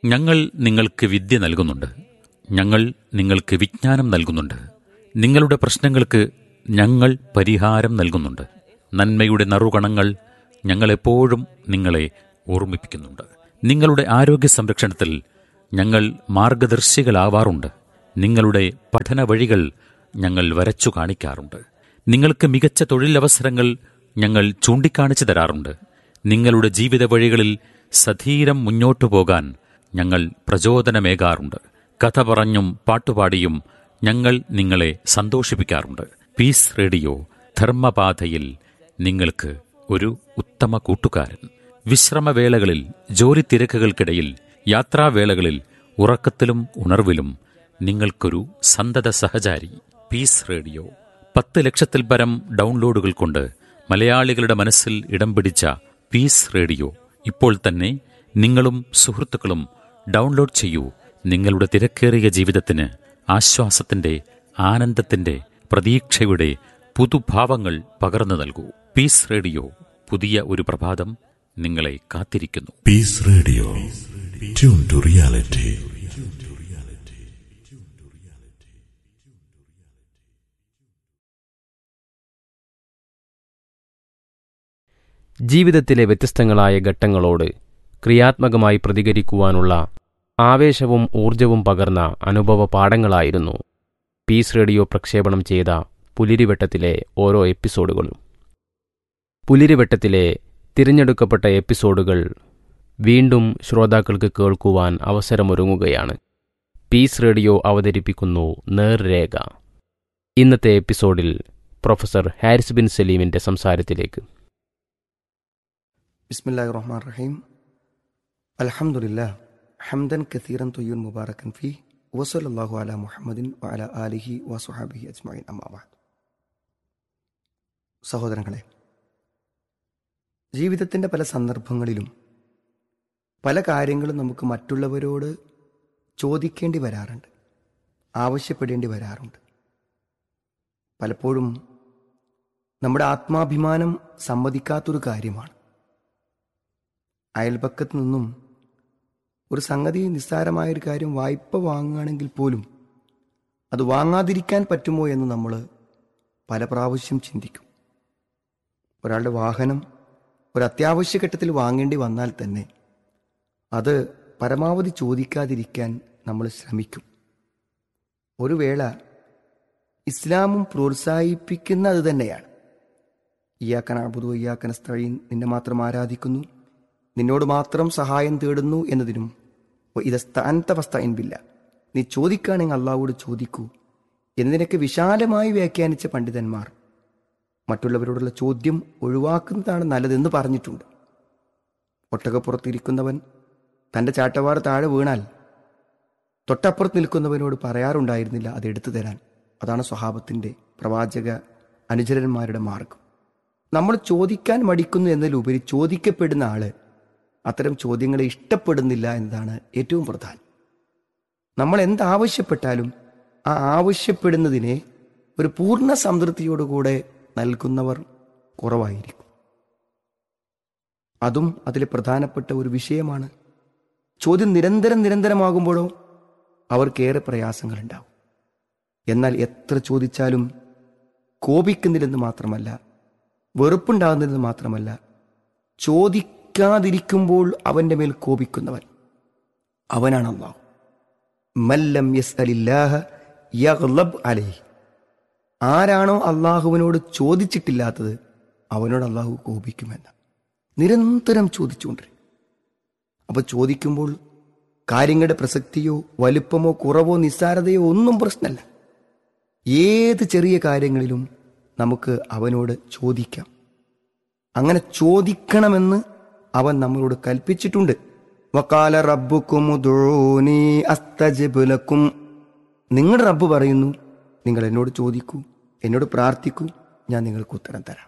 ഞങ്ങൾ നിങ്ങൾക്ക് വിദ്യ നൽകുന്നുണ്ട് ഞങ്ങൾ നിങ്ങൾക്ക് വിജ്ഞാനം നൽകുന്നുണ്ട് നിങ്ങളുടെ പ്രശ്നങ്ങൾക്ക് ഞങ്ങൾ പരിഹാരം നൽകുന്നുണ്ട് നന്മയുടെ നറുകണങ്ങൾ ഞങ്ങളെപ്പോഴും നിങ്ങളെ ഓർമ്മിപ്പിക്കുന്നുണ്ട് നിങ്ങളുടെ ആരോഗ്യ സംരക്ഷണത്തിൽ ഞങ്ങൾ മാർഗദർശികളാവാറുണ്ട് നിങ്ങളുടെ പഠന വഴികൾ ഞങ്ങൾ വരച്ചു കാണിക്കാറുണ്ട് നിങ്ങൾക്ക് മികച്ച തൊഴിലവസരങ്ങൾ ഞങ്ങൾ ചൂണ്ടിക്കാണിച്ചു തരാറുണ്ട് നിങ്ങളുടെ ജീവിത വഴികളിൽ സധീരം മുന്നോട്ടു പോകാൻ ഞങ്ങൾ പ്രചോദനമേകാറുണ്ട് കഥ പറഞ്ഞും പാട്ടുപാടിയും ഞങ്ങൾ നിങ്ങളെ സന്തോഷിപ്പിക്കാറുണ്ട് പീസ് റേഡിയോ ധർമ്മപാതയിൽ നിങ്ങൾക്ക് ഒരു ഉത്തമ കൂട്ടുകാരൻ വിശ്രമവേളകളിൽ ജോലി തിരക്കുകൾക്കിടയിൽ യാത്രാവേളകളിൽ ഉറക്കത്തിലും ഉണർവിലും നിങ്ങൾക്കൊരു സന്തത സഹചാരി പീസ് റേഡിയോ പത്ത് ലക്ഷത്തിൽ പരം ഡൗൺലോഡുകൾ കൊണ്ട് മലയാളികളുടെ മനസ്സിൽ ഇടം പിടിച്ച പീസ് റേഡിയോ ഇപ്പോൾ തന്നെ നിങ്ങളും സുഹൃത്തുക്കളും ഡൗൺലോഡ് ചെയ്യൂ നിങ്ങളുടെ തിരക്കേറിയ ജീവിതത്തിന് ആശ്വാസത്തിന്റെ ആനന്ദത്തിന്റെ പ്രതീക്ഷയുടെ പുതുഭാവങ്ങൾ പകർന്നു നൽകൂ പീസ് റേഡിയോ പുതിയ ഒരു പ്രഭാതം നിങ്ങളെ കാത്തിരിക്കുന്നു Peace Radio. Tune to reality. ജീവിതത്തിലെ വ്യത്യസ്തങ്ങളായ ഘട്ടങ്ങളോട് ക്രിയാത്മകമായി പ്രതികരിക്കുവാനുള്ള ആവേശവും ഊർജവും പകർന്ന അനുഭവ പാഠങ്ങളായിരുന്നു പീസ് റേഡിയോ പ്രക്ഷേപണം ചെയ്ത പുലിരിവട്ടത്തിലെ ഓരോ എപ്പിസോഡുകളും പുലിരിവട്ടത്തിലെ തിരഞ്ഞെടുക്കപ്പെട്ട എപ്പിസോഡുകൾ വീണ്ടും ശ്രോതാക്കൾക്ക് കേൾക്കുവാൻ അവസരമൊരുങ്ങുകയാണ് പീസ് റേഡിയോ അവതരിപ്പിക്കുന്നു നേർരേഖ ഇന്നത്തെ എപ്പിസോഡിൽ പ്രൊഫസർ ഹാരിസ് ബിൻ സലീമിന്റെ സംസാരത്തിലേക്ക് بسم الله الرحمن الرحيم الحمد لله حمدا كثيرا طيبا مباركا فيه وصلى الله على محمد وعلى آله وصحبه أجمعين أما بعد സഹോദരങ്ങളെ ജീവിതത്തിൻ്റെ പല സന്ദർഭങ്ങളിലും പല കാര്യങ്ങളും നമുക്ക് മറ്റുള്ളവരോട് ചോദിക്കേണ്ടി വരാറുണ്ട് ആവശ്യപ്പെടേണ്ടി വരാറുണ്ട് പലപ്പോഴും നമ്മുടെ ആത്മാഭിമാനം സമ്മതിക്കാത്തൊരു കാര്യമാണ് അയൽപക്കത്ത് നിന്നും ഒരു സംഗതി നിസ്സാരമായൊരു കാര്യം വായ്പ വാങ്ങുകയാണെങ്കിൽ പോലും അത് വാങ്ങാതിരിക്കാൻ പറ്റുമോ എന്ന് നമ്മൾ പല പ്രാവശ്യം ചിന്തിക്കും ഒരാളുടെ വാഹനം ഒരു അത്യാവശ്യ ഘട്ടത്തിൽ വാങ്ങേണ്ടി വന്നാൽ തന്നെ അത് പരമാവധി ചോദിക്കാതിരിക്കാൻ നമ്മൾ ശ്രമിക്കും ഒരു വേള ഇസ്ലാമും പ്രോത്സാഹിപ്പിക്കുന്ന അത് തന്നെയാണ് ഇയാക്കൻ അബുദു ഇയാക്കൻ സ്ഥഴീൻ നിന്നെ മാത്രം ആരാധിക്കുന്നു നിന്നോട് മാത്രം സഹായം തേടുന്നു എന്നതിനും ഇതസ്താനത്തവസ്ഥയിൻപില്ല നീ ചോദിക്കുകയാണെങ്കിൽ അള്ളാഹുവോട് ചോദിക്കൂ എന്നതിനൊക്കെ വിശാലമായി വ്യാഖ്യാനിച്ച പണ്ഡിതന്മാർ മറ്റുള്ളവരോടുള്ള ചോദ്യം ഒഴിവാക്കുന്നതാണ് നല്ലതെന്ന് പറഞ്ഞിട്ടുണ്ട് ഒട്ടകപ്പുറത്തിരിക്കുന്നവൻ തൻ്റെ ചാട്ടവാറ് താഴെ വീണാൽ തൊട്ടപ്പുറത്ത് നിൽക്കുന്നവനോട് പറയാറുണ്ടായിരുന്നില്ല അത് എടുത്തു തരാൻ അതാണ് സ്വഭാവത്തിൻ്റെ പ്രവാചക അനുചരന്മാരുടെ മാർഗം നമ്മൾ ചോദിക്കാൻ മടിക്കുന്നു എന്നതിലുപരി ചോദിക്കപ്പെടുന്ന ആള് അത്തരം ചോദ്യങ്ങളെ ഇഷ്ടപ്പെടുന്നില്ല എന്നതാണ് ഏറ്റവും പ്രധാനം നമ്മൾ എന്താവശ്യപ്പെട്ടാലും ആ ആവശ്യപ്പെടുന്നതിനെ ഒരു പൂർണ്ണ സംതൃപ്തിയോടുകൂടെ നൽകുന്നവർ കുറവായിരിക്കും അതും അതിലെ പ്രധാനപ്പെട്ട ഒരു വിഷയമാണ് ചോദ്യം നിരന്തരം നിരന്തരമാകുമ്പോഴോ അവർക്കേറെ പ്രയാസങ്ങളുണ്ടാവും എന്നാൽ എത്ര ചോദിച്ചാലും കോപിക്കുന്നില്ലെന്ന് മാത്രമല്ല വെറുപ്പുണ്ടാകുന്നതെന്ന് മാത്രമല്ല ചോദിക്കാതിരിക്കുമ്പോൾ അവന്റെ മേൽ കോപിക്കുന്നവൻ അവനാണ് അള്ളാഹു മല്ലം യസ് അലില്ലാഹ യഗ്ലബ് അലൈഹി ആരാണോ അള്ളാഹുവിനോട് ചോദിച്ചിട്ടില്ലാത്തത് അവനോട് അള്ളാഹു കോപിക്കുമെന്ന് നിരന്തരം ചോദിച്ചുകൊണ്ടിരിക്കും അപ്പൊ ചോദിക്കുമ്പോൾ കാര്യങ്ങളുടെ പ്രസക്തിയോ വലുപ്പമോ കുറവോ നിസ്സാരതയോ ഒന്നും പ്രശ്നമല്ല ഏത് ചെറിയ കാര്യങ്ങളിലും നമുക്ക് അവനോട് ചോദിക്കാം അങ്ങനെ ചോദിക്കണമെന്ന് അവൻ നമ്മളോട് കൽപ്പിച്ചിട്ടുണ്ട് വക്കാല റബ്ബുക്കും അസ്തജബുലക്കും നിങ്ങളുടെ റബ്ബ് പറയുന്നു നിങ്ങൾ എന്നോട് ചോദിക്കൂ എന്നോട് പ്രാർത്ഥിക്കൂ ഞാൻ നിങ്ങൾക്ക് ഉത്തരം തരാം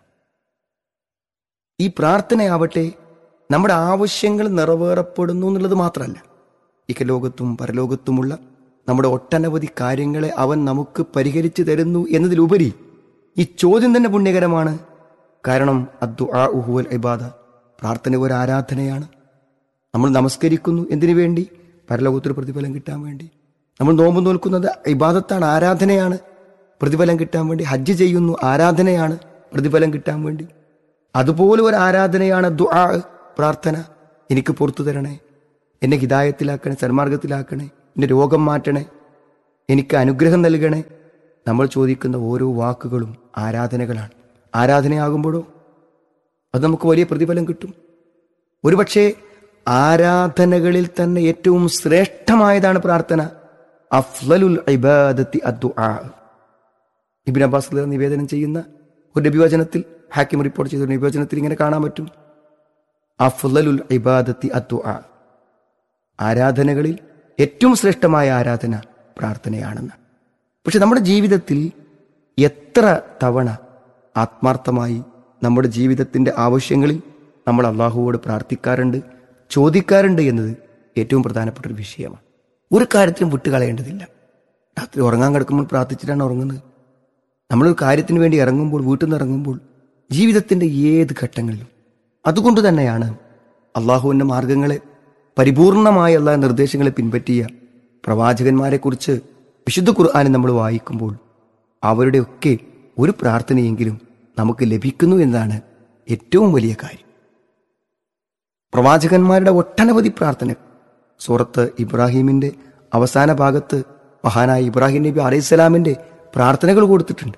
ഈ പ്രാർത്ഥനയാവട്ടെ നമ്മുടെ ആവശ്യങ്ങൾ നിറവേറപ്പെടുന്നു എന്നുള്ളത് മാത്രമല്ല ഇഹലോകത്തും പരലോകത്തുമുള്ള നമ്മുടെ ഒട്ടനവധി കാര്യങ്ങളെ അവൻ നമുക്ക് പരിഹരിച്ചു തരുന്നു എന്നതിലുപരി ഈ ചോദ്യം തന്നെ പുണ്യകരമാണ് കാരണം അദ്ദു ആ ഉഹുവൽ ഇബാദ പ്രാർത്ഥന ഒരു ആരാധനയാണ് നമ്മൾ നമസ്കരിക്കുന്നു എന്തിനു വേണ്ടി പരലോകത്തിൽ പ്രതിഫലം കിട്ടാൻ വേണ്ടി നമ്മൾ നോമ്പ് നോൽക്കുന്നത് ഇബാദത്താണ് ആരാധനയാണ് പ്രതിഫലം കിട്ടാൻ വേണ്ടി ഹജ്ജ് ചെയ്യുന്നു ആരാധനയാണ് പ്രതിഫലം കിട്ടാൻ വേണ്ടി അതുപോലെ ഒരു ആരാധനയാണ് ദുആ പ്രാർത്ഥന എനിക്ക് പുറത്തു തരണേ എന്നെ ഹിദായത്തിലാക്കണേ സന്മാർഗത്തിലാക്കണേ എന്റെ രോഗം മാറ്റണേ എനിക്ക് അനുഗ്രഹം നൽകണേ നമ്മൾ ചോദിക്കുന്ന ഓരോ വാക്കുകളും ആരാധനകളാണ് ആരാധനയാകുമ്പോഴോ അത് നമുക്ക് വലിയ പ്രതിഫലം കിട്ടും ഒരുപക്ഷെ ആരാധനകളിൽ തന്നെ ഏറ്റവും ശ്രേഷ്ഠമായതാണ് പ്രാർത്ഥന അഫ്ലലുൽ ഇബാദത്തി അദ്ദുആ ഇബിൻ അബ്ബാസ് റളിയല്ലാഹു അൻഹു നിവേദനം ചെയ്യുന്ന ഒരു നബിവചനത്തിൽ ഹാക്കിം റിപ്പോർട്ട് ചെയ്ത ഒരു നബിവചനത്തിൽ ഇങ്ങനെ കാണാൻ പറ്റും അഫ്ലലുൽ ഇബാദത്തി അദ്ദുആ ആരാധനകളിൽ ഏറ്റവും ശ്രേഷ്ഠമായ ആരാധന പ്രാർത്ഥനയാണെന്ന് പക്ഷെ നമ്മുടെ ജീവിതത്തിൽ എത്ര തവണ ആത്മാർത്ഥമായി നമ്മുടെ ജീവിതത്തിന്റെ ആവശ്യങ്ങളിൽ നമ്മൾ അള്ളാഹുവോട് പ്രാർത്ഥിക്കാറുണ്ട് ചോദിക്കാറുണ്ട് എന്നത് ഏറ്റവും പ്രധാനപ്പെട്ട ഒരു വിഷയമാണ് ഒരു കാര്യത്തിലും വിട്ടുകളയേണ്ടതില്ല രാത്രി ഉറങ്ങാൻ കിടക്കുമ്പോൾ പ്രാർത്ഥിച്ചിട്ടാണ് ഉറങ്ങുന്നത് നമ്മളൊരു കാര്യത്തിന് വേണ്ടി ഇറങ്ങുമ്പോൾ വീട്ടിൽ നിന്ന് ഇറങ്ങുമ്പോൾ ജീവിതത്തിന്റെ ഏത് ഘട്ടങ്ങളിലും അതുകൊണ്ട് തന്നെയാണ് അള്ളാഹുവിന്റെ മാർഗങ്ങളെ പരിപൂർണമായ എല്ലാ നിർദ്ദേശങ്ങളെ പിൻപറ്റിയ പ്രവാചകന്മാരെ കുറിച്ച് വിശുദ്ധ ഖുർആാനെ നമ്മൾ വായിക്കുമ്പോൾ അവരുടെയൊക്കെ ഒരു പ്രാർത്ഥനയെങ്കിലും നമുക്ക് ലഭിക്കുന്നു എന്നതാണ് ഏറ്റവും വലിയ കാര്യം പ്രവാചകന്മാരുടെ ഒട്ടനവധി പ്രാർത്ഥന സൂറത്ത് ഇബ്രാഹിമിന്റെ അവസാന ഭാഗത്ത് മഹാനായ ഇബ്രാഹിം നബി അലൈഹിസ്സലാമിന്റെ പ്രാർത്ഥനകൾ കൊടുത്തിട്ടുണ്ട്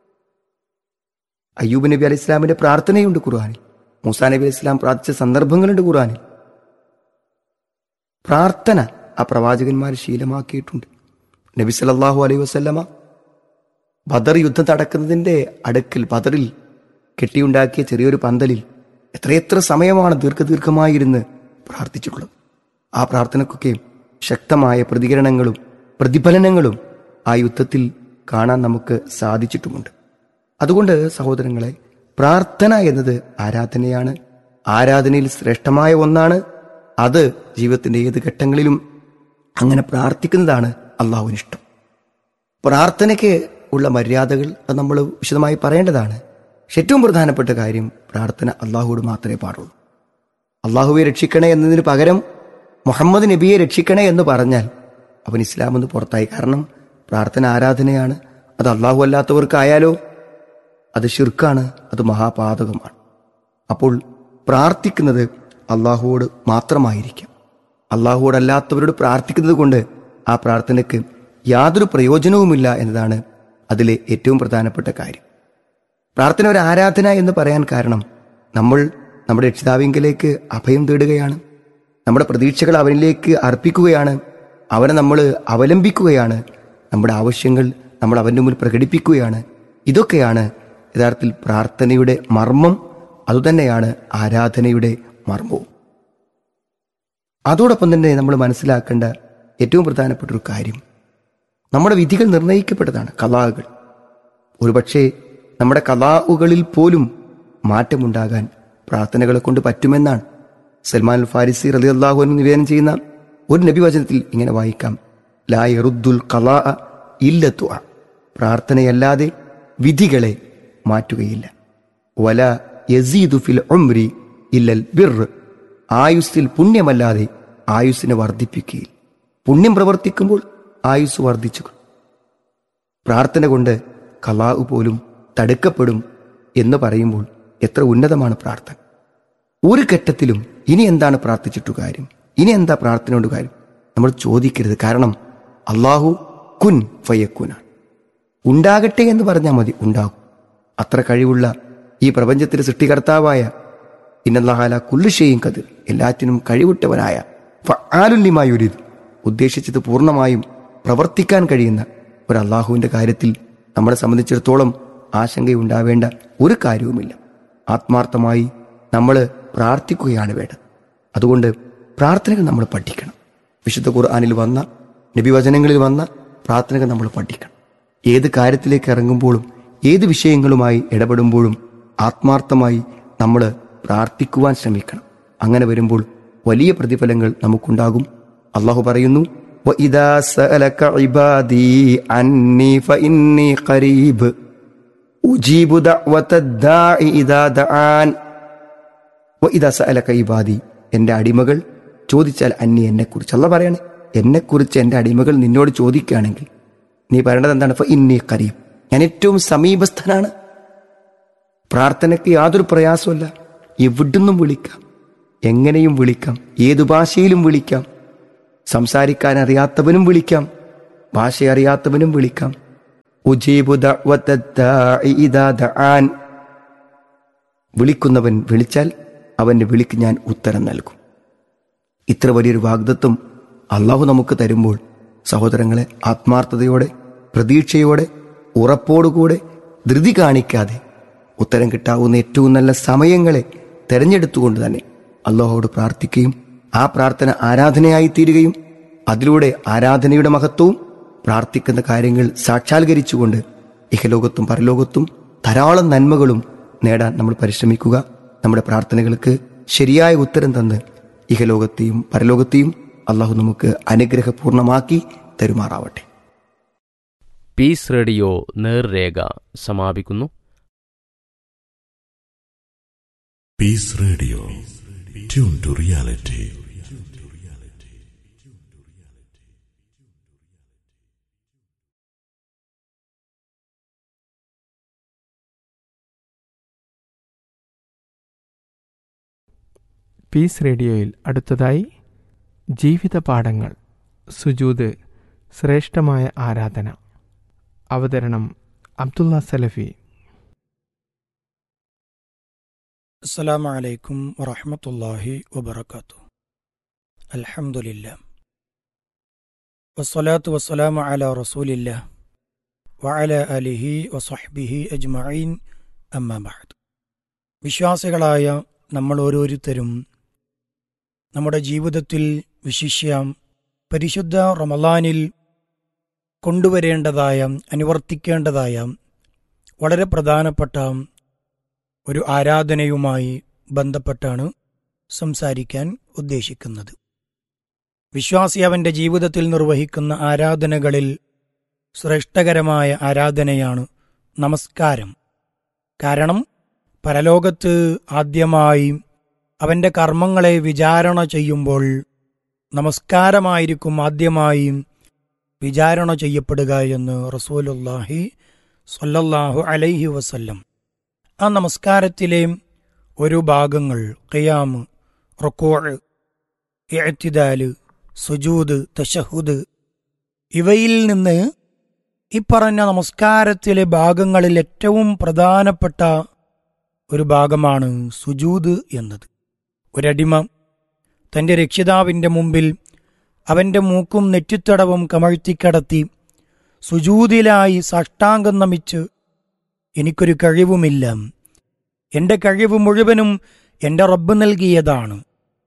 അയ്യൂബ് നബി അലൈഹി ഇസ്ലാമിന്റെ പ്രാർത്ഥനയുണ്ട് ഖുർആാനിൽ മൂസാ നബി അലൈഹി ഇസ്ലാം പ്രാർത്ഥിച്ച സന്ദർഭങ്ങളുണ്ട് ഖുർആാനിൽ പ്രാർത്ഥന ആ പ്രവാചകന്മാർ ശീലമാക്കിയിട്ടുണ്ട് നബി സല്ലല്ലാഹു അലൈഹി വസല്ലമ ബദർ യുദ്ധം നടക്കുന്നതിന്റെ അടുക്കൽ ബദറിൽ കെട്ടിയുണ്ടാക്കിയ ചെറിയൊരു പന്തലിൽ എത്രയെത്ര സമയമാണ് ദീർഘദീർഘമായിരുന്ന് പ്രാർത്ഥിച്ചിട്ടുള്ളത് ആ പ്രാർത്ഥനക്കൊക്കെ ശക്തമായ പ്രതികരണങ്ങളും പ്രതിഫലനങ്ങളും ആ യുദ്ധത്തിൽ കാണാൻ നമുക്ക് സാധിച്ചിട്ടുമുണ്ട് അതുകൊണ്ട് സഹോദരങ്ങളെ പ്രാർത്ഥന എന്നത് ആരാധനയാണ് ആരാധനയിൽ ശ്രേഷ്ഠമായ ഒന്നാണ് അത് ജീവിതത്തിന്റെ ഏത് ഘട്ടങ്ങളിലും അങ്ങനെ പ്രാർത്ഥിക്കുന്നതാണ് അള്ളാഹുവിനിഷ്ടം പ്രാർത്ഥനയ്ക്ക് ഉള്ള മര്യാദകൾ അത് നമ്മൾ വിശദമായി പറയേണ്ടതാണ് പക്ഷെ ഏറ്റവും പ്രധാനപ്പെട്ട കാര്യം പ്രാർത്ഥന അള്ളാഹുവോട് മാത്രമേ പാടുള്ളൂ അള്ളാഹുവെ രക്ഷിക്കണേ എന്നതിന് പകരം മുഹമ്മദ് നബിയെ രക്ഷിക്കണേ എന്ന് പറഞ്ഞാൽ അവൻ ഇസ്ലാം എന്ന് പുറത്തായി കാരണം പ്രാർത്ഥന ആരാധനയാണ് അത് അള്ളാഹു അല്ലാത്തവർക്കായാലോ അത് ഷിർക്കാണ് അത് മഹാപാതകമാണ് അപ്പോൾ പ്രാർത്ഥിക്കുന്നത് അള്ളാഹുവോട് മാത്രമായിരിക്കാം അള്ളാഹുവോടല്ലാത്തവരോട് പ്രാർത്ഥിക്കുന്നത് കൊണ്ട് ആ പ്രാർത്ഥനയ്ക്ക് യാതൊരു പ്രയോജനവുമില്ല എന്നതാണ് അതിലെ ഏറ്റവും പ്രധാനപ്പെട്ട കാര്യം പ്രാർത്ഥന ഒരു ആരാധന എന്ന് പറയാൻ കാരണം നമ്മൾ നമ്മുടെ രക്ഷിതാവിങ്കലേക്ക് അഭയം തേടുകയാണ് നമ്മുടെ പ്രതീക്ഷകൾ അവനിലേക്ക് അർപ്പിക്കുകയാണ് അവനെ നമ്മൾ അവലംബിക്കുകയാണ് നമ്മുടെ ആവശ്യങ്ങൾ നമ്മൾ അവൻ്റെ മുമ്പിൽ പ്രകടിപ്പിക്കുകയാണ് ഇതൊക്കെയാണ് യഥാർത്ഥത്തിൽ പ്രാർത്ഥനയുടെ മർമ്മം അതുതന്നെയാണ് ആരാധനയുടെ മർമ്മവും അതോടൊപ്പം തന്നെ നമ്മൾ മനസ്സിലാക്കേണ്ട ഏറ്റവും പ്രധാനപ്പെട്ട ഒരു കാര്യം നമ്മുടെ വിധികൾ നിർണയിക്കപ്പെട്ടതാണ് കലാകൾ ഒരുപക്ഷെ നമ്മുടെ കലാവുകളിൽ പോലും മാറ്റമുണ്ടാകാൻ പ്രാർത്ഥനകളെ കൊണ്ട് പറ്റുമെന്നാണ് സൽമാൻ അൽ ഫാരിസി റലി അള്ളാഹു നിവേദനം ചെയ്യുന്ന ഒരു നബിവചനത്തിൽ ഇങ്ങനെ വായിക്കാം ലാ യറുദ്ദുൽ കലാ ഇല്ലത്തു പ്രാർത്ഥനയല്ലാതെ വിധികളെ മാറ്റുകയില്ല വല യസീദു ഫിൽ ഉംരി ഇല്ലൽ ബിർ ആയുസ്സിൽ പുണ്യമല്ലാതെ ആയുസ്സിനെ വർദ്ധിപ്പിക്കുകയില്ല പുണ്യം പ്രവർത്തിക്കുമ്പോൾ ആയുസ് വർദ്ധിച്ചു പ്രാർത്ഥന കൊണ്ട് കലാഹു പോലും തടുക്കപ്പെടും എന്ന് പറയുമ്പോൾ എത്ര ഉന്നതമാണ് പ്രാർത്ഥന ഒരു ഘട്ടത്തിലും ഇനി എന്താണ് പ്രാർത്ഥിച്ചിട്ടു കാര്യം ഇനി എന്താ പ്രാർത്ഥന കൊണ്ട് കാര്യം നമ്മൾ ചോദിക്കരുത് കാരണം അള്ളാഹു കുൻ ഫയക്കുനാണ് ഉണ്ടാകട്ടെ എന്ന് പറഞ്ഞാൽ മതി ഉണ്ടാകും അത്ര കഴിവുള്ള ഈ പ്രപഞ്ചത്തിലെ സൃഷ്ടികർത്താവായ ഇന്നല്ലാഹാല കുല്ലുഷയും കതിർ എല്ലാറ്റിനും കഴിവിട്ടവനായ ആലുല്യമായൊരിത് ഉദ്ദേശിച്ചത് പൂർണ്ണമായും പ്രവർത്തിക്കാൻ കഴിയുന്ന ഒരു അള്ളാഹുവിന്റെ കാര്യത്തിൽ നമ്മളെ സംബന്ധിച്ചിടത്തോളം ആശങ്കയുണ്ടാവേണ്ട ഒരു കാര്യവുമില്ല ആത്മാർത്ഥമായി നമ്മൾ പ്രാർത്ഥിക്കുകയാണ് വേണ്ടത് അതുകൊണ്ട് പ്രാർത്ഥനകൾ നമ്മൾ പഠിക്കണം വിശുദ്ധ ഖുർആാനിൽ വന്ന നബിവചനങ്ങളിൽ വന്ന പ്രാർത്ഥനകൾ നമ്മൾ പഠിക്കണം ഏത് കാര്യത്തിലേക്ക് ഇറങ്ങുമ്പോഴും ഏത് വിഷയങ്ങളുമായി ഇടപെടുമ്പോഴും ആത്മാർത്ഥമായി നമ്മൾ പ്രാർത്ഥിക്കുവാൻ ശ്രമിക്കണം അങ്ങനെ വരുമ്പോൾ വലിയ പ്രതിഫലങ്ങൾ നമുക്കുണ്ടാകും അള്ളാഹു പറയുന്നു وَإِذَا سَأَلَكَ عِبَادِي عَنِّي فَإِنِّي قَرِيبٌ أُجِيبُ دَعْوَةَ الدَّاعِ إِذَا دَعَانِ وَإِذَا سَأَلَكَ عِبَادِي എൻ്റെ അടിമകൾ ചോദിച്ചാൽ അന്നി എന്നെക്കുറിച്ച് അല്ല പറയണേ എന്നെക്കുറിച്ച് എൻ്റെ അടിമകൾ നിന്നോട് ചോദിക്കുകയാണെങ്കിൽ നീ പറയണത് എന്താണ് ഇപ്പൊ ഇന്നി കരീം ഞാൻ ഏറ്റവും സമീപസ്ഥനാണ് പ്രാർത്ഥനയ്ക്ക് യാതൊരു പ്രയാസമില്ല എവിടുന്നും വിളിക്കാം എങ്ങനെയും വിളിക്കാം ഏതു ഭാഷയിലും വിളിക്കാം സംസാരിക്കാൻ അറിയാത്തവനും വിളിക്കാം ഭാഷ അറിയാത്തവനും വിളിക്കാം ഉജീബു ദഅ്വത്ത ദാഇ ഇദാ ദആൻ. വിളിക്കുന്നവൻ വിളിച്ചാൽ അവന്റെ വിളിക്ക് ഞാൻ ഉത്തരം നൽകും ഇത്ര വലിയൊരു വാഗ്ദത്വം അള്ളാഹു നമുക്ക് തരുമ്പോൾ സഹോദരങ്ങളെ ആത്മാർത്ഥതയോടെ പ്രതീക്ഷയോടെ ഉറപ്പോടുകൂടെ ധൃതി കാണിക്കാതെ ഉത്തരം കിട്ടാവുന്ന ഏറ്റവും നല്ല സമയങ്ങളെ തെരഞ്ഞെടുത്തുകൊണ്ട് തന്നെ അള്ളാഹുവോട് പ്രാർത്ഥിക്കുകയും ആ പ്രാർത്ഥന ആരാധനയായി തീരുകയും അതിലൂടെ ആരാധനയുടെ മഹത്വവും പ്രാർത്ഥിക്കുന്ന കാര്യങ്ങൾ സാക്ഷാത്കരിച്ചുകൊണ്ട് ഇഹലോകത്തും പരലോകത്തും ധാരാളം നന്മകളും നേടാൻ നമ്മൾ പരിശ്രമിക്കുക നമ്മുടെ പ്രാർത്ഥനകൾക്ക് ശരിയായ ഉത്തരം തന്ന് ഇഹലോകത്തെയും പരലോകത്തെയും അള്ളാഹു നമുക്ക് അനുഗ്രഹപൂർണമാക്കി തരുമാറാവട്ടെ പീസ് റേഡിയോ നേർരേഖ സമാപിക്കുന്നു Peace Radio. Tune to reality. Peace റേഡിയോയിൽ അടുത്തതായി ജീവിത പാഠങ്ങൾ സുജൂദ് ശ്രേഷ്ഠമായ ആരാധന അവതരണം അബ്ദുള്ള സലഫി السلام عليكم ورحمة الله وبركاته الحمد لله والصلاة والسلام على رسول الله وعلى آله وصحبه أجمعين أما بعد വിശ്വാസികളായ നമ്മൾ ഓരോരുത്തരും നമ്മുടെ ജീവിതത്തിൽ വിശിഷ്യ പരിശുദ്ധ റമലാനിൽ കൊണ്ടുവരേണ്ടതായ അനുവർത്തിക്കേണ്ടതായ വളരെ പ്രധാനപ്പെട്ട ഒരു ആരാധനയുമായി ബന്ധപ്പെട്ടാണ് സംസാരിക്കാൻ ഉദ്ദേശിക്കുന്നത് വിശ്വാസി അവന്റെ ജീവിതത്തിൽ നിർവഹിക്കുന്ന ആരാധനകളിൽ ശ്രേഷ്ഠകരമായ ആരാധനയാണ് നമസ്കാരം കാരണം പരലോകത്ത് ആദ്യമായി അവന്റെ കർമ്മങ്ങളെ വിചാരണ ചെയ്യുമ്പോൾ നമസ്കാരമായിരിക്കും ആദ്യമായി വിചാരണ ചെയ്യപ്പെടുക എന്ന് റസൂലുല്ലാഹി സ്വല്ലല്ലാഹു അലൈഹി വസല്ലം ആ നമസ്കാരത്തിലെ ഒരു ഭാഗങ്ങൾ ഖിയാമ് റക്കോഴ് എഴുത്തിദാല് സുജൂദ് തഷഹുദ് ഇവയിൽ നിന്ന് ഈ പറഞ്ഞ നമസ്കാരത്തിലെ ഭാഗങ്ങളിൽ ഏറ്റവും പ്രധാനപ്പെട്ട ഒരു ഭാഗമാണ് സുജൂദ് എന്നത് ഒരടിമ തന്റെ രക്ഷിതാവിന്റെ മുമ്പിൽ അവന്റെ മൂക്കും നെറ്റിത്തടവും കമഴ്ത്തിക്കടത്തി സുജൂതിലായി സാഷ്ടാംഗം നമിച്ച് എനിക്കൊരു കഴിവുമില്ല എന്റെ കഴിവ് മുഴുവനും എന്റെ റബ്ബ് നൽകിയതാണ്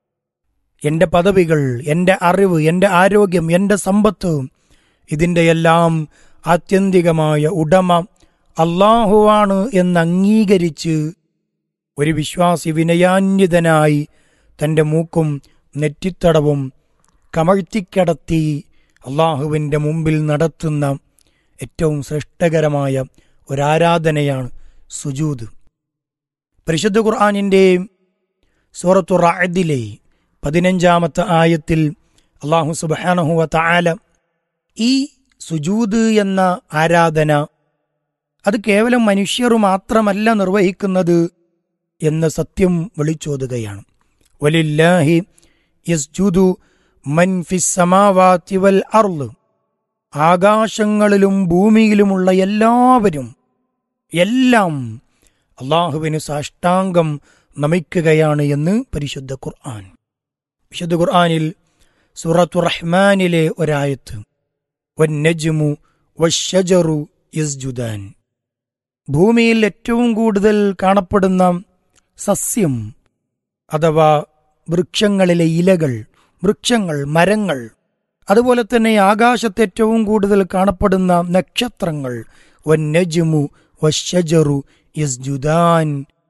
എന്റെ പദവികൾ എന്റെ അറിവ് എന്റെ ആരോഗ്യം എന്റെ സമ്പത്ത് ഇതിന്റെ എല്ലാം ആത്യന്തികമായ ഉടമ അള്ളാഹുവാണ് എന്ന് അംഗീകരിച്ച് ഒരു വിശ്വാസി വിനയാന്വിതനായി തന്റെ മൂക്കും നെറ്റിത്തടവും കമഴ്ത്തിക്കടത്തി അള്ളാഹുവിന്റെ മുമ്പിൽ നടത്തുന്ന ഏറ്റവും ശ്രേഷ്ഠകരമായ ഒരാരാധനയാണ് സുജൂദ് പരിശുദ്ധ ഖുർആാനിൻ്റെ സൂറത്തു റാദിലെ പതിനഞ്ചാമത്തെ ആയത്തിൽ അള്ളാഹു സുബാനഹുവ താല ഈ സുജൂദ് എന്ന ആരാധന അത് കേവലം മനുഷ്യർ മാത്രമല്ല നിർവഹിക്കുന്നത് എന്ന സത്യം വിളിച്ചോതുകയാണ് വലില്ലാഹി യസ്ജുദു മൻ ഫിസ് സമാവാതി വൽ അർള് ആകാശങ്ങളിലും ഭൂമിയിലുമുള്ള എല്ലാവരും എല്ലാം അള്ളാഹുവിന് സാഷ്ടാംഗം നമിക്കുകയാണ് എന്ന് പരിശുദ്ധ ഖുർആൻ വിശുദ്ധ ഖുർആനിൽ സൂറത്തു റഹ്മാനിലെ ഒരായത്ത് വന്നജ്മു വഷജറു യസ്ജുദാൻ ഭൂമിയിൽ ഏറ്റവും കൂടുതൽ കാണപ്പെടുന്ന സസ്യം അഥവാ വൃക്ഷങ്ങളിലെ ഇലകൾ വൃക്ഷങ്ങൾ മരങ്ങൾ അതുപോലെ തന്നെ ആകാശത്ത് ഏറ്റവും കൂടുതൽ കാണപ്പെടുന്ന നക്ഷത്രങ്ങൾ വന്നജുമു വഷജറു യസ്ജുദാൻ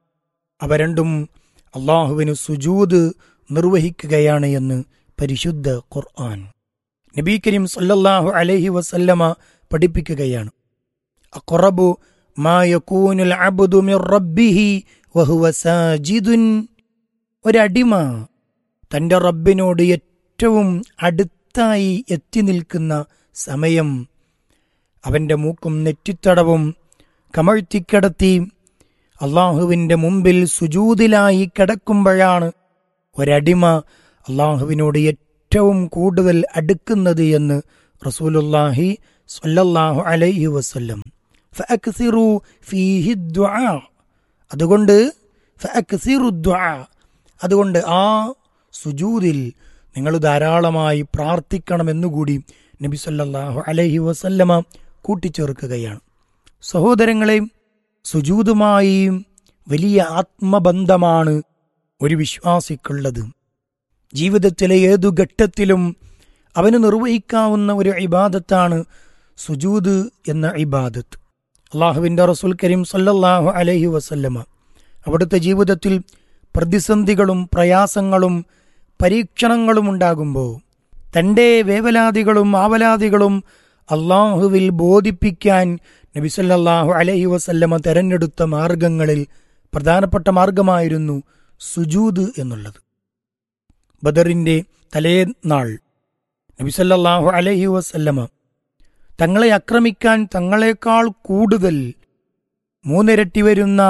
അവ രണ്ടും അള്ളാഹുവിന് സുജൂദ് നിർവഹിക്കുകയാണ് എന്ന് പരിശുദ്ധ ഖുർആൻ നബി കരീം സല്ലല്ലാഹു അലൈഹി വസല്ലമ പഠിപ്പിക്കുകയാണ് അഖറബു മാ യകൂനുൽ അബ്ദു മിർ റബ്ബിഹി വഹുവ സാജിദുൻ ഒരടിമ തൻ്റെ റബ്ബിനോട് ഏറ്റവും അടുത്തായി എത്തി നിൽക്കുന്ന സമയം അവൻ്റെ മൂക്കും നെറ്റിത്തടവും കമഴ്ത്തിക്കിടത്തി അള്ളാഹുവിൻ്റെ മുമ്പിൽ സുജൂതിലായി കിടക്കുമ്പോഴാണ് ഒരടിമ അള്ളാഹുവിനോട് ഏറ്റവും കൂടുതൽ അടുക്കുന്നത് എന്ന് റസൂലുല്ലാഹി സ്വല്ലല്ലാഹു അലൈഹി വസല്ലം ഫഅക്സിറു ഫീഹി ദുആ അതുകൊണ്ട് ഫഅക്സിറു ദുആ അതുകൊണ്ട് ആ സുജൂദിൽ നിങ്ങൾ ധാരാളമായി പ്രാർത്ഥിക്കണമെന്നുകൂടി നബി സല്ലല്ലാഹു അലൈഹി വസല്ലമ കൂട്ടിച്ചേർക്കുകയാണ് സഹോദരങ്ങളെ സുജൂതുമായി വലിയ ആത്മബന്ധമാണ് ഒരു വിശ്വാസിക്കുള്ളത് ജീവിതത്തിലെ ഏതു ഘട്ടത്തിലും അവന് നിർവഹിക്കാവുന്ന ഒരു ഇബാദത്താണ് സുജൂദ് എന്ന ഇബാദത്ത് അള്ളാഹുവിൻ്റെ റസൂൽ കരീം സല്ലല്ലാഹു അലൈഹി വസല്ലമ അവിടുത്തെ ജീവിതത്തിൽ പ്രതിസന്ധികളും പ്രയാസങ്ങളും പരീക്ഷണങ്ങളും ഉണ്ടാകുമ്പോൾ തൻ്റെ വേവലാതികളും ആവലാതികളും അള്ളാഹുവിൽ ബോധിപ്പിക്കാൻ നബിസല്ലാഹു അലൈഹി വസല്ലമ തെരഞ്ഞെടുത്ത മാർഗങ്ങളിൽ പ്രധാനപ്പെട്ട മാർഗമായിരുന്നു സുജൂദ് എന്നുള്ളത് ബദറിന്റെ തലേനാൾ നബിസല്ലാഹു അലൈഹി വസല്ലമ തങ്ങളെ ആക്രമിക്കാൻ തങ്ങളെക്കാൾ കൂടുതൽ മൂന്നിരട്ടി വരുന്ന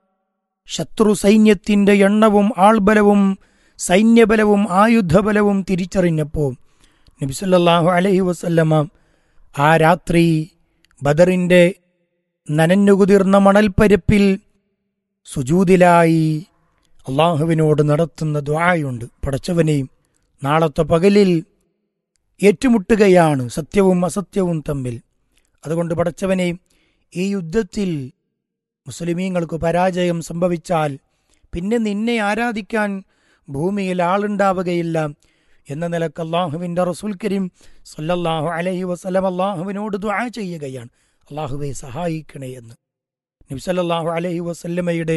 ശത്രു സൈന്യത്തിന്റെ എണ്ണവും ആൾബലവും സൈന്യബലവും ആയുധബലവും തിരിച്ചറിഞ്ഞപ്പോൾ നബിസല്ലാഹു അലൈഹി വസല്ലമ ആ രാത്രി ബദറിന്റെ നനഞ്ഞുകുതിർന്ന മണൽപ്പരപ്പിൽ സുജൂതിലായി അള്ളാഹുവിനോട് നടത്തുന്ന ദ്വായുണ്ട് പടച്ചവനെയും നാളത്തെ പകലിൽ ഏറ്റുമുട്ടുകയാണ് സത്യവും അസത്യവും തമ്മിൽ അതുകൊണ്ട് പടച്ചവനെ ഈ യുദ്ധത്തിൽ മുസ്ലിമീങ്ങൾക്ക് പരാജയം സംഭവിച്ചാൽ പിന്നെ നിന്നെ ആരാധിക്കാൻ ഭൂമിയിൽ ആളുണ്ടാവുകയില്ല എന്ന നിലക്ക് അള്ളാഹുവിൻ്റെ റസൂൽ കരീം സല്ലല്ലാഹു അലൈഹി വസല്ലം അള്ളാഹുവിനോട് ദുആ ചെയ്യുകയാണ് അള്ളാഹുവെ സഹായിക്കണേ എന്ന് നബി സല്ലല്ലാഹു അലൈഹി വസല്ലമയുടെ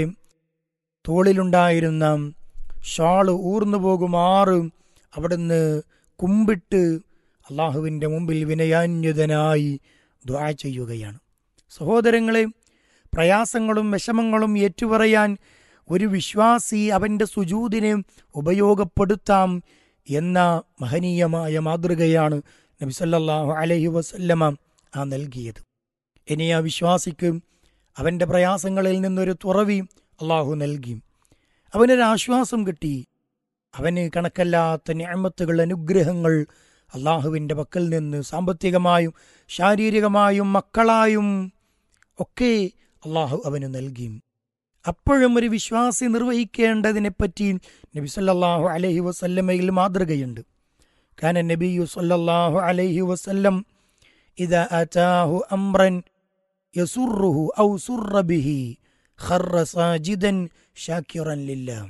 തോളിലുണ്ടായിരുന്ന ഷാള് ഊർന്നു പോകുമാറ് അവിടുന്ന് കുമ്പിട്ട് അള്ളാഹുവിൻ്റെ മുമ്പിൽ വിനയാന്യതനായി ദ്വാ ചെയ്യുകയാണ് സഹോദരങ്ങളെ പ്രയാസങ്ങളും വിഷമങ്ങളും ഏറ്റുപറയാൻ ഒരു വിശ്വാസി അവൻ്റെ സുജൂതിനെ ഉപയോഗപ്പെടുത്താം എന്ന മഹനീയമായ മാതൃകയാണ് നബിസല്ലാഹു അലൈഹി വസല്ലമ ആ നൽകിയത് ഇനി ആ വിശ്വാസിക്ക് അവൻ്റെ പ്രയാസങ്ങളിൽ നിന്നൊരു തുറവി അള്ളാഹു നൽകി അവനൊരു ആശ്വാസം കിട്ടി അവന് കണക്കല്ലാത്ത ഞാമത്തുകൾ അനുഗ്രഹങ്ങൾ അള്ളാഹുവിൻ്റെ പക്കൽ നിന്ന് സാമ്പത്തികമായും ശാരീരികമായും മക്കളായും ഒക്കെ അള്ളാഹു അവന് നൽകി അപ്പോഴും ഒരു വിശ്വാസി നിർവഹിക്കേണ്ടതിനെപ്പറ്റി നബി സല്ലല്ലാഹു അലൈഹി വസല്ലമയിൽ മാതൃകയുണ്ട് കാന നബിയു സല്ലല്ലാഹു അലൈഹി വസല്ലം ഇദ അതാഹു അംറൻ യസുറുഹു ഔ സുറ ബിഹി ഖറ സാജിദൻ ഷാക്കിറൻ ലില്ലാഹ്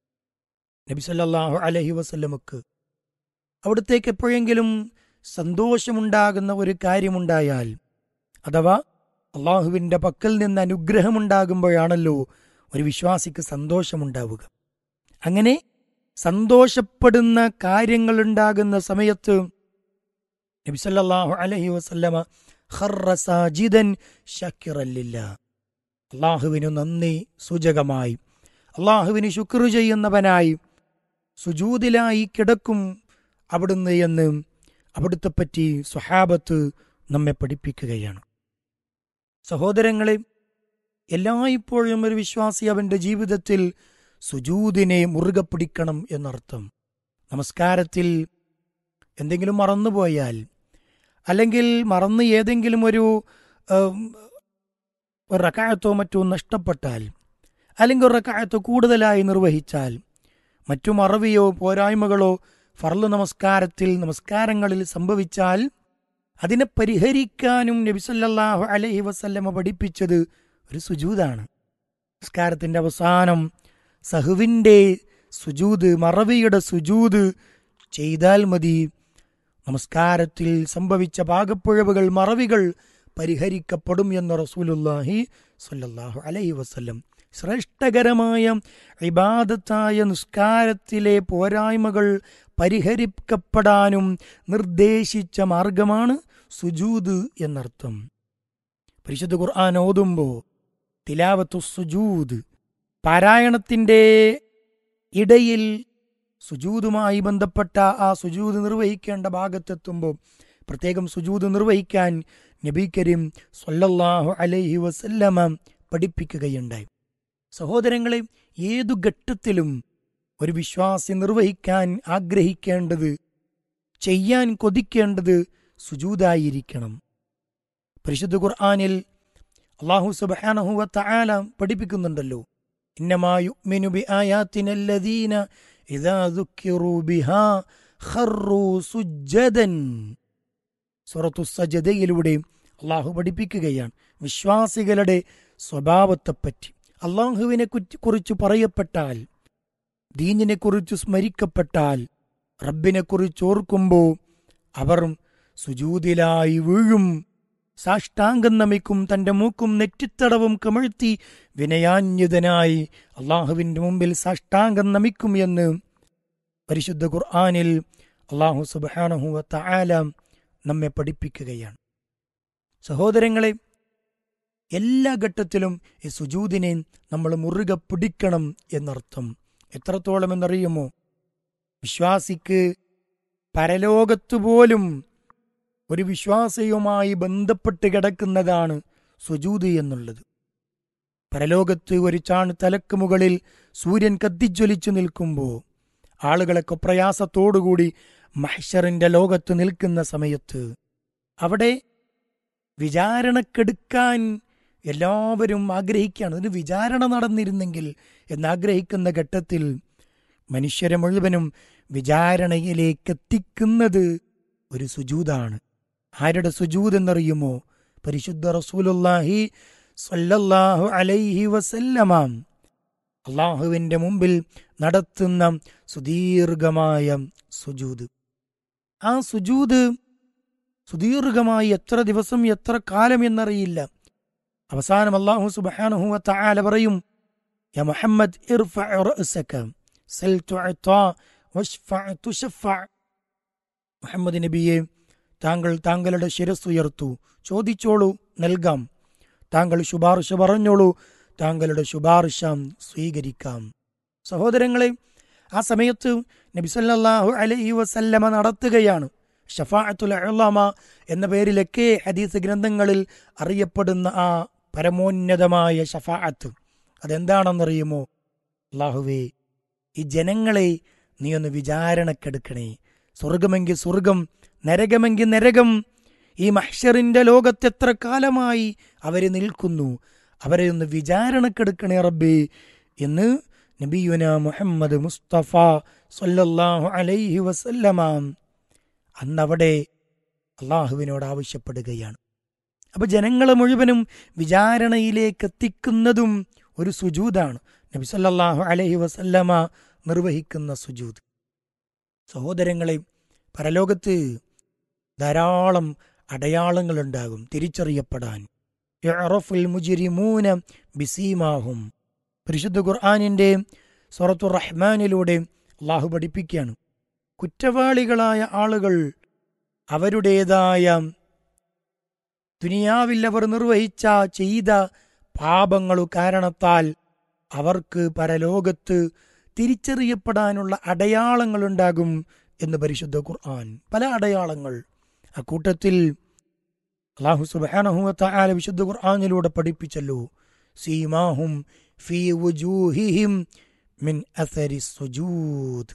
നബി സല്ലല്ലാഹു അലൈഹി വസല്ലമക്ക് അവിടത്തേക്ക് എപ്പോഴെങ്കിലും സന്തോഷമുണ്ടാകുന്ന ഒരു കാര്യമുണ്ടായാൽ അഥവാ അള്ളാഹുവിൻ്റെ പക്കൽ നിന്ന് അനുഗ്രഹമുണ്ടാകുമ്പോഴാണല്ലോ ഒരു വിശ്വാസിക്ക് സന്തോഷമുണ്ടാവുക അങ്ങനെ സന്തോഷപ്പെടുന്ന കാര്യങ്ങളുണ്ടാകുന്ന സമയത്ത് നബിസല്ലാഹു അലഹി വസല്ലമ ഖർറ സാജിദൻ ഷക്കിറല്ലില്ല അള്ളാഹുവിനു നന്ദി സൂചകമായി അള്ളാഹുവിന് ശുക്ർ ചെയ്യുന്നവനായി സുജൂതിലായി കിടക്കും അവിടുന്ന് എന്ന് അവിടുത്തെ പറ്റി സ്വഹാബത്ത് നമ്മെ പഠിപ്പിക്കുകയാണ് സഹോദരങ്ങളെ എല്ലായ്പ്പോഴും ഒരു വിശ്വാസി അവന്റെ ജീവിതത്തിൽ സുജൂതിനെ മുറുകെ പിടിക്കണം എന്നർത്ഥം നമസ്കാരത്തിൽ എന്തെങ്കിലും മറന്നുപോയാൽ അല്ലെങ്കിൽ മറന്ന് ഏതെങ്കിലും ഒരു ഉം, ഒരു റക്കായത്തോ മറ്റോ നഷ്ടപ്പെട്ടാൽ അല്ലെങ്കിൽ ഒരു റക്കായത്തോ കൂടുതലായി നിർവഹിച്ചാൽ മറ്റു മറവിയോ പോരായ്മകളോ ഫർള് നമസ്കാരത്തിൽ നമസ്കാരങ്ങളിൽ സംഭവിച്ചാൽ അതിനെ പരിഹരിക്കാനും നബിസല്ലാഹു അലൈഹി വസല്ലമ പഠിപ്പിച്ചത് ഒരു സുജൂതാണ് നമസ്കാരത്തിന്റെ അവസാനം സഹുവിൻ്റെ സുജൂത് മറവിയുടെ സുജൂത് ചെയ്താൽ മതി നമസ്കാരത്തിൽ സംഭവിച്ച പാകപ്പിഴവുകൾ മറവികൾ പരിഹരിക്കപ്പെടും എന്ന് റസൂലുല്ലാഹി സ്വല്ലല്ലാഹു അലൈഹി വസല്ലം ശ്രേഷ്ഠകരമായ ഇബാദത്തായ നിസ്കാരത്തിലെ പോരായ്മകൾ പരിഹരിക്കപ്പെടാനും നിർദ്ദേശിച്ച മാർഗമാണ് സുജൂദ് എന്നർത്ഥം പരിശുദ്ധ ഖുർആൻ ഓതുമ്പോൾ തിലാവത്തു സുജൂദ് പാരായണത്തിന്റെ ഇടയിൽ സുജൂതുമായി ബന്ധപ്പെട്ട ആ സുജൂത് നിർവഹിക്കേണ്ട ഭാഗത്തെത്തുമ്പോൾ പ്രത്യേകം സുജൂത് നിർവഹിക്കാൻ നബി കരീം സല്ലല്ലാഹു അലൈഹി വസല്ലമ പഠിപ്പിക്കുകയുണ്ടായി സഹോദരങ്ങളെ ഏതു ഘട്ടത്തിലും ഒരു വിശ്വാസി നിർവഹിക്കാൻ ആഗ്രഹിക്കേണ്ടത് ചെയ്യാൻ കൊതിക്കേണ്ടത് സുജൂതായിരിക്കണം പരിശുദ്ധ ഖുർആാനിൽ അള്ളാഹു സുബ്ഹാനഹു വ തആല പഠിപ്പിക്കുന്നുണ്ടല്ലോ ഇന്നമാ യുഅ്മിനു ബിആയാത്തിനല്ലദീന ഇദാ ദുക്കിറു ബിഹാ ഖറു സുജ്ജദൻ സൂറത്തു സജദയിലൂടെ അള്ളാഹു പഠിപ്പിക്കുകയാണ് വിശ്വാസികളുടെ സ്വഭാവത്തെപ്പറ്റി അള്ളാഹുവിനെ കുറിച്ച് പറയപ്പെട്ടാൽ ദീനിനെ കുറിച്ച് സ്മരിക്കപ്പെട്ടാൽ റബ്ബിനെ കുറിച്ച് ഓർക്കുമ്പോൾ അവർ സുജൂതിലായി വീഴും സാഷ്ടാംഗം നമിക്കും തന്റെ മൂക്കും നെറ്റിത്തടവും കമഴ്ത്തി വിനയാന്യുതനായി അള്ളാഹുവിന്റെ മുമ്പിൽ സാഷ്ടാംഗം നമിക്കും എന്ന് പരിശുദ്ധ ഖുർആാനിൽ അള്ളാഹു സുബാനഹു തആല നമ്മെ പഠിപ്പിക്കുകയാണ് സഹോദരങ്ങളെ എല്ലാ ഘട്ടത്തിലും ഈ സുജൂദിനെ നമ്മൾ മുറുകെ പിടിക്കണം എന്നർത്ഥം എത്രത്തോളം എന്നറിയുമോ വിശ്വാസിക്ക് പരലോകത്തു പോലും ഒരു വിശ്വാസിയുമായി ബന്ധപ്പെട്ട് കിടക്കുന്നതാണ് സുജൂത് എന്നുള്ളത് പരലോകത്ത് ഒരു ചാണ് തലക്ക് മുകളിൽ സൂര്യൻ കത്തിജ്വലിച്ചു നിൽക്കുമ്പോൾ ആളുകളൊക്കെ പ്രയാസത്തോടുകൂടി മഹ്ഷറിന്റെ ലോകത്ത് നിൽക്കുന്ന സമയത്ത് അവിടെ വിചാരണക്കെടുക്കാൻ എല്ലാവരും ആഗ്രഹിക്കുകയാണ് ഒരു വിചാരണ നടന്നിരുന്നെങ്കിൽ എന്നാഗ്രഹിക്കുന്ന ഘട്ടത്തിൽ മനുഷ്യരെ മുഴുവനും വിചാരണയിലേക്ക് എത്തിക്കുന്നത് ഒരു സുജൂതാണ് ആരുടെ സുജൂത് എന്നറിയുമോ പരിശുദ്ധ റസൂലുല്ലാഹി സല്ലല്ലാഹു അലൈഹി വസല്ലമാം അള്ളാഹുവിന്റെ മുമ്പിൽ നടത്തുന്ന സുദീർഘമായ സുജൂത് ആ സുജൂത് സുദീർഘമായി എത്ര ദിവസം എത്ര കാലം എന്നറിയില്ല അവസാനം അള്ളാഹു സുബ്ഹാനഹു വതആല പറയും യാ മുഹമ്മദ് ഇർഫഅ റഅസക സൽ തുഅത വഷ്ഫഅ തുശഫഅ മുഹമ്മദ് നബിയെ താങ്കൾ താങ്കളുടെ ശിരസ് ഉയർത്തു ചോദിച്ചോളൂ നൽകാം താങ്കൾ ശുപാർശ പറഞ്ഞോളൂ താങ്കളുടെ ശുപാർശ സ്വീകരിക്കാം സഹോദരങ്ങളെ ആ സമയത്ത് നബിസല്ലാഹു അലൈഹി വസല്ലമ നടത്തുകയാണ് ഷഫാഅത്തുൽ അള്ളാമ എന്ന പേരിലൊക്കെ ഹദീസ് ഗ്രന്ഥങ്ങളിൽ അറിയപ്പെടുന്ന ആ പരമോന്നതമായ ഷഫാഅത്ത് അതെന്താണെന്നറിയുമോ അള്ളാഹുവേ ഈ ജനങ്ങളെ നീ ഒന്ന് വിചാരണക്കെടുക്കണേ സ്വർഗമെങ്കിൽ സ്വർഗം നരകമെങ്കിൽ നരകം ഈ മഹ്ഷറിന്റെ ലോകത്ത് എത്ര കാലമായി അവര് നിൽക്കുന്നു അവരെ ഒന്ന് വിചാരണക്കെടുക്കണേ റബ്ബേ എന്ന് നബിയുന മുഹമ്മദ് മുസ്തഫ സല്ലല്ലാഹു അലൈഹി വസല്ലമ അന്നവിടെ അള്ളാഹുവിനോട് ആവശ്യപ്പെടുകയാണ് അപ്പൊ ജനങ്ങളെ മുഴുവനും വിചാരണയിലേക്ക് എത്തിക്കുന്നതും ഒരു സുജൂതാണ് നബി സല്ലല്ലാഹു അലൈഹി വസല്ലമ നിർവഹിക്കുന്ന സുജൂദ് സഹോദരങ്ങളെ പരലോകത്ത് ധാരാളം അടയാളങ്ങളുണ്ടാകും തിരിച്ചറിയപ്പെടാൻ യഅറഫുൽ മുജ്രിമൂന ബിസീമാഹും പരിശുദ്ധ ഖുർആാനിന്റെ സൂറത്തു റഹ്മാനിലൂടെ അള്ളാഹു പഠിപ്പിക്കുകയാണ് കുറ്റവാളികളായ ആളുകൾ അവരുടേതായ ദുനിയാവിൽ അവർ നിർവഹിച്ച ചെയ്ത പാപങ്ങളു കാരണത്താൽ അവർക്ക് പരലോകത്ത് തിരിച്ചറിയപ്പെടാനുള്ള അടയാളങ്ങളുണ്ടാകും എന്ന് പരിശുദ്ധ ഖുർആൻ പല അടയാളങ്ങൾ അക്കൂട്ടത്തിൽ അള്ളാഹു സുബാനഹുല വിശുദ്ധ ഖുർആാനിലൂടെ പഠിപ്പിച്ചല്ലോ സീമാഹും ഫീ വുജൂഹിഹിം മിൻ അസരി സുജൂദ്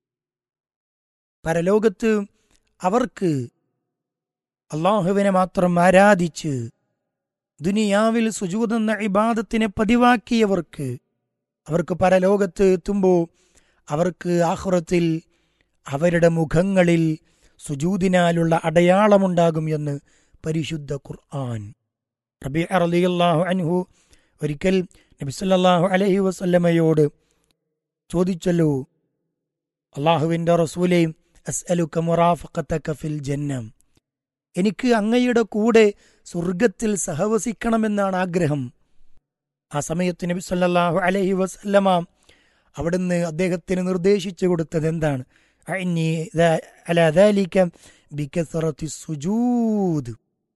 പരലോകത്ത് അവർക്ക് അള്ളാഹുവിനെ മാത്രം ആരാധിച്ച് ദുനിയാവിൽ സുജൂദ് എന്ന ഇബാദത്തിനെ പതിവാക്കിയവർക്ക് അവർക്ക് പരലോകത്ത് എത്തുമ്പോൾ അവർക്ക് ആഹുറത്തിൽ അവരുടെ മുഖങ്ങളിൽ സുജൂദിനാലുള്ള അടയാളമുണ്ടാകും എന്ന് പരിശുദ്ധ ഖുർആൻ റബി അറലിയല്ലാഹു അൻഹു ഒരിക്കൽ നബിസല്ലാഹു അലഹി വസല്ലമയോട് ചോദിച്ചല്ലോ അള്ളാഹുവിൻ്റെ റസൂലെ അസ്അലുക മുറാഫഖത്തക ഫിൽ ജന്ന എനിക്ക് അങ്ങയുടെ കൂടെ സ്വർഗത്തിൽ സഹവസിക്കണമെന്നാണ് ആഗ്രഹം ആ സമയത്ത് നബി സല്ലല്ലാഹു അലൈഹി വസല്ലമ അവിടുന്ന് അദ്ദേഹത്തിന് നിർദ്ദേശിച്ചു കൊടുത്തത് എന്താണ് അഇന്നി ദാ- അലാ ذلك بكثرة السجود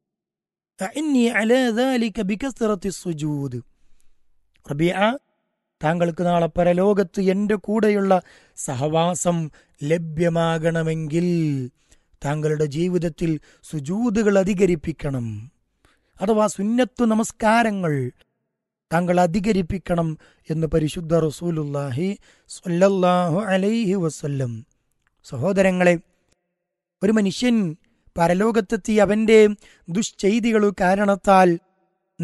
أعني على ذلك بكثرة السجود റബിയ താങ്കൾക്ക് നാളെ പരലോകത്ത് എൻ്റെ കൂടെയുള്ള സഹവാസം ലഭ്യമാകണമെങ്കിൽ താങ്കളുടെ ജീവിതത്തിൽ സുജൂതുകൾ അധികരിപ്പിക്കണം അഥവാ സുന്നത്തു നമസ്കാരങ്ങൾ താങ്കൾ അധികരിപ്പിക്കണം എന്ന് പരിശുദ്ധ റസൂലുല്ലാഹി സ്വല്ലല്ലാഹു അലൈഹി വസല്ലം സഹോദരങ്ങളെ ഒരു മനുഷ്യൻ പരലോകത്തെത്തി അവന്റെ ദുശ്ചെയ്തികൾ കാരണത്താൽ